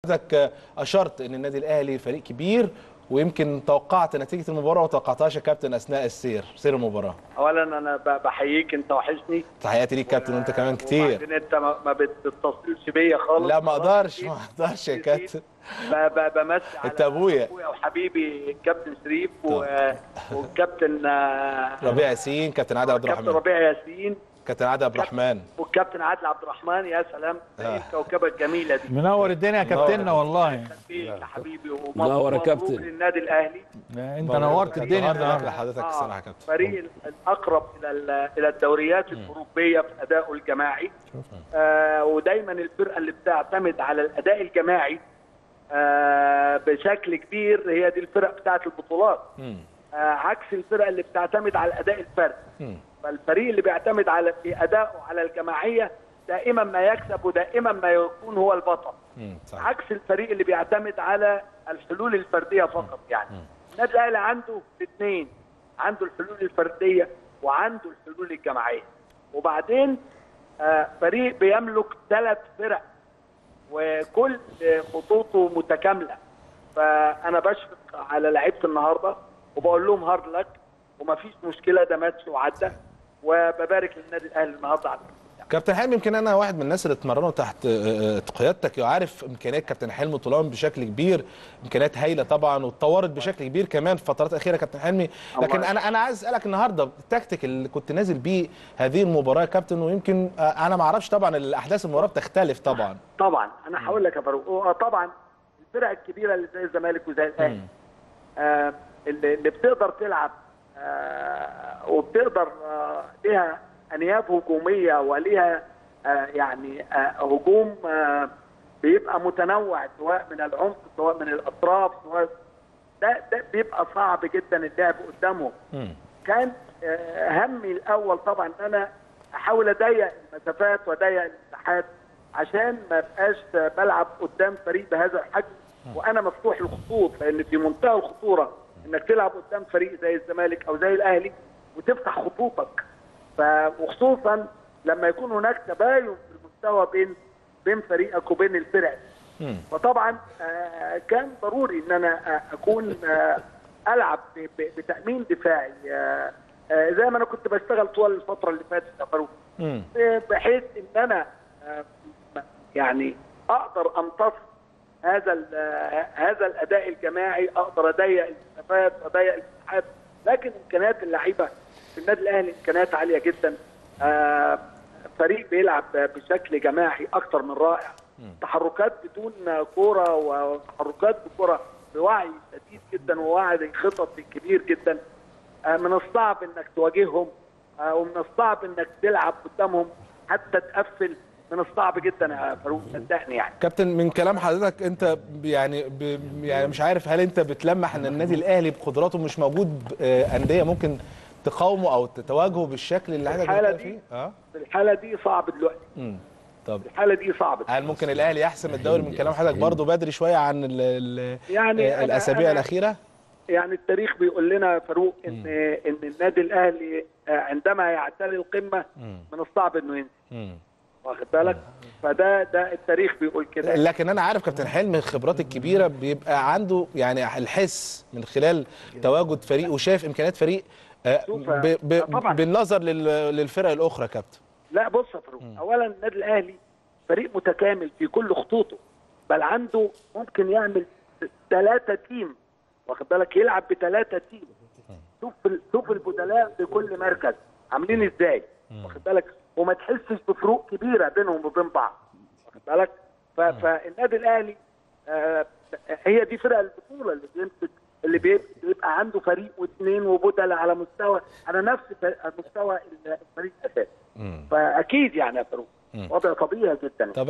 حضرتك اشرت ان النادي الاهلي فريق كبير ويمكن توقعت نتيجه المباراه وتوقعتهاش يا كابتن اثناء السير سير المباراه اولا انا ب- بحييك انت وحشني تحياتي ليك كابتن وانت كمان كتير وبعدين انت ما ما بتتصلش بيا خالص لا ما اقدرش ما اقدرش يا كابتن ب- ب- بمسي على انت أبويا. ابويا وحبيبي الكابتن شريف و- والكابتن آه، ربيع ياسين كابتن عادل عبد الكابتن الرحمن ربيع ياسين كابتن عادل عبد الرحمن والكابتن عادل عبد الرحمن يا سلام آه. ايه الكوكبه الجميله دي منور الدنيا يا كابتننا والله فيك يا حبيبي منور يا ومبروك كابتن. للنادي الاهلي انت نورت الدنيا النهارده النهارده لحضرتك آه، الصراحه يا كابتن فريق الاقرب الى ال- الى الدوريات الاوروبيه في ادائه الجماعي آه ودايما الفرقه اللي بتعتمد على الاداء الجماعي آه بشكل كبير هي دي الفرق بتاعه البطولات مم. آه عكس الفرق اللي بتعتمد على الاداء الفردي مم. فالفريق اللي بيعتمد على في ادائه على الجماعيه دائما ما يكسب ودائما ما يكون هو البطل مم. صح عكس الفريق اللي بيعتمد على الحلول الفرديه فقط يعني النادي الاهلي عنده الاثنين عنده الحلول الفرديه وعنده الحلول الجماعيه وبعدين آه، فريق بيملك ثلاث فرق وكل خطوطه متكامله فانا بشفق على لعيبه النهارده وبقول لهم هارد لك ومفيش مشكله ده ماتش وعدى وببارك للنادي الاهلي النهارده على الفوز. كابتن حلمي يمكن انا واحد من الناس اللي اتمرنوا تحت آه، آه، قيادتك وعارف امكانيات كابتن حلمي طولان بشكل كبير امكانيات هايله طبعا واتطورت بشكل كبير كمان في فترات اخيره كابتن حلمي لكن الله انا انا عايز اسالك النهارده التكتيك اللي كنت نازل بيه هذه المباراه يا كابتن ويمكن آه، انا ما اعرفش طبعا الاحداث المباراه بتختلف طبعا طبعا انا هقول لك يا فاروق هو طبعا الفرق الكبيره اللي زي الزمالك وزي الاهلي آه اللي, اللي بتقدر تلعب آه وبتقدر آه ليها انياب هجوميه وليها آه يعني آه هجوم آه بيبقى متنوع سواء من العمق سواء من الاطراف سواء ده ده بيبقى صعب جدا اللعب قدامهم مم. كان آه، همي الاول طبعا ان انا احاول اضيق المسافات واضيق المساحات عشان ما ابقاش بلعب قدام فريق بهذا الحجم وانا مفتوح الخطوط لان في منتهى الخطوره انك تلعب قدام فريق زي الزمالك او زي الاهلي وتفتح خطوطك ف- وخصوصا لما يكون هناك تباين في المستوى بين بين فريقك وبين الفرق مم. فطبعا آه، كان ضروري ان انا آه، اكون آه، العب ب- ب- بتامين دفاعي آه، آه، زي ما انا كنت بشتغل طوال الفتره اللي فاتت يا فاروق مم. آه، بحيث ان انا آه، م- يعني اقدر امتص هذا ال- آه، هذا الاداء الجماعي اقدر اضيق المسافات واضيق المساحات لكن امكانيات اللعيبه في النادي الاهلي امكانيات عاليه جدا آه، فريق بيلعب بشكل جماعي اكثر من رائع تحركات بدون كوره وتحركات بكره بوعي شديد جدا ووعي خططي كبير جدا آه، من الصعب انك تواجههم آه، ومن الصعب انك تلعب قدامهم حتى تقفل من الصعب جدا يا فاروق صدقني يعني كابتن من كلام حضرتك انت ب- يعني ب يعني مش عارف هل انت بتلمح ان النادي الاهلي بقدراته مش موجود آه، انديه ممكن تقاومه او تتواجهه بالشكل اللي حضرتك الحالة بتتكلم دي فيه اه في الحاله دي صعب دلوقتي امم طب الحاله دي صعبه هل ممكن الاهلي يحسم الدوري من كلام حضرتك برضه بدري شويه عن ال ال يعني آه، أنا- الاسابيع أنا- الاخيره يعني التاريخ بيقول لنا يا فاروق ان ان النادي الاهلي آه، عندما يعتلي القمه من الصعب انه ينزل مم. واخد بالك فده ده التاريخ بيقول كده لكن انا عارف كابتن حلمي الخبرات الكبيره بيبقى عنده يعني الحس من خلال تواجد فريق وشايف امكانيات فريق آه، شوف، ب- ب- طبعاً. بالنظر لل- للفرق الاخرى كابتن لا بص يا فاروق اولا النادي الاهلي فريق متكامل في كل خطوطه بل عنده ممكن يعمل ثلاثه تيم واخد بالك يلعب بثلاثه تيم شوف ال- شوف البدلاء في كل مركز عاملين ازاي واخد بالك وما تحسش بفروق كبيره بينهم وبين بعض واخد بالك ف- فالنادي الاهلي آه، هي دي فرق البطوله اللي بيمسك اللي بي- بيبقى عنده فريق واثنين وبدلاء على مستوى على نفس ف- مستوى الفريق الاساسي فاكيد يعني يا فاروق وضع طبيعي جدا طب